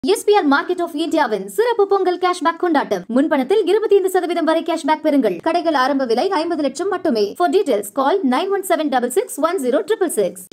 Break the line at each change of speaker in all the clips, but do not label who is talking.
SPR market of இந்தியாவின் சிறப்பு Pongal cashback கொண்டாட்டம் முன்பணத்தில் இருபத்தி ஐந்து சதவீதம் வரை கேஷ்பேக் பெறுங்கள் கடைகள் ஆரம்ப விலை ஐம்பது லட்சம் மட்டுமே for details call nine one seven double six one zero triple six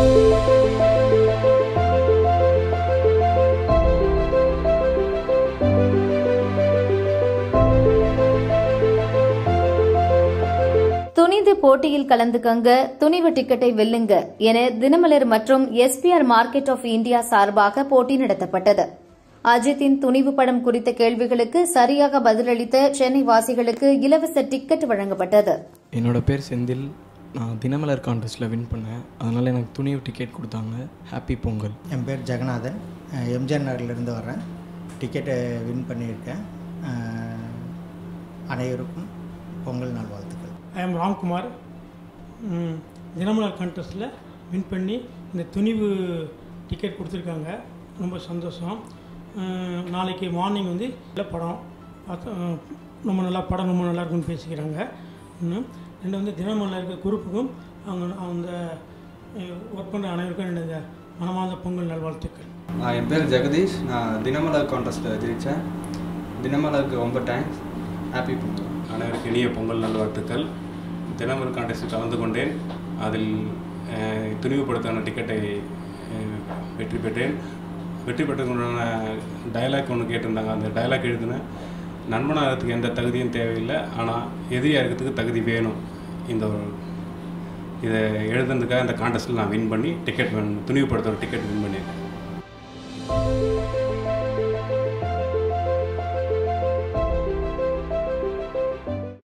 துணிந்து போட்டியில் கலந்துக்கங்க துணிவு டிக்கெட்டை வெல்லுங்க என தினமலர் மற்றும் எஸ்பிஆர் மார்க்கெட் ஆஃப் இந்தியா சார்பாக போட்டி நடத்தப்பட்டது அஜித்தின் துணிவு படம் குறித்த கேள்விகளுக்கு சரியாக பதிலளித்த சென்னை வாசிகளுக்கு இலவச டிக்கெட் வழங்கப்பட்டது
என்னோட பேர் செந்தில் நான் தினமலர் கான்டெஸ்ட்டில் வின் பண்ணேன் அதனால் எனக்கு துணிவு டிக்கெட் கொடுத்தாங்க ஹாப்பி பொங்கல்
என் பேர் ஜெகநாதன் அஹ் எம்ஜிஆர் நகர்லேருந்து வர்றேன் டிக்கெட்டை வின் பண்ணியிருக்கேன் அஹ் அனைவருக்கும் பொங்கல் நல்வாழ்த்துக்கள்
ஐ எம் ராம்குமார் ம், தினமலர் கான்டெஸ்ட்டில் வின் பண்ணி இந்த துணிவு டிக்கெட் கொடுத்துருக்காங்க ரொம்ப சந்தோஷம் ம், நாளைக்கு மார்னிங் வந்து நல்ல படம் பார்த்து ம், ரொம்ப நல்லா படம் ரொம்ப நல்லா இருக்குன்னு பேசிக்கிறாங்க இன்னும் ரெண்டு வந்து தினமலர் குரூப்புக்கும் அவங்க அந்த ஒர்க் பண்ணுற அனைவருக்கும் என்னுடைய மனமார்ந்த பொங்கல் நல்வாழ்த்துக்கள்
ஆ, என் பேர் ஜெகதீஷ் நான் தினமலர் கான்டெஸ்ட்டில் ஜெயித்தேன் தினமலருக்கு ரொம்ப தேங்க்ஸ் ஹாப்பி பொங்கல்
அனைவருக்கும் இனிய பொங்கல் நல்வாழ்த்துக்கள் தினமலர் கான்டெஸ்ட்டில் கலந்து கொண்டேன் அதில் அஹ், துணிவுபடுத்தான டிக்கெட்டை அஹ், வெற்றி பெற்றேன் வெற்றி பெற்றதுக்குண்டான டயலாக் ஒன்று கேட்டிருந்தாங்க அந்த டயலாக் எழுதினேன் நண்பனாகிறதுக்கு எந்த தகுதியும் தேவையில்லை ஆனால் எதிரியாக இருக்கிறதுக்கு தகுதி வேணும் இந்த ஒரு இதை எழுதுனதுக்காக இந்த கான்டெஸ்ட்டில் நான் வின் பண்ணி டிக்கெட் துணிவுபடுத்துகிற டிக்கெட் வின் பண்ணியிருக்கேன்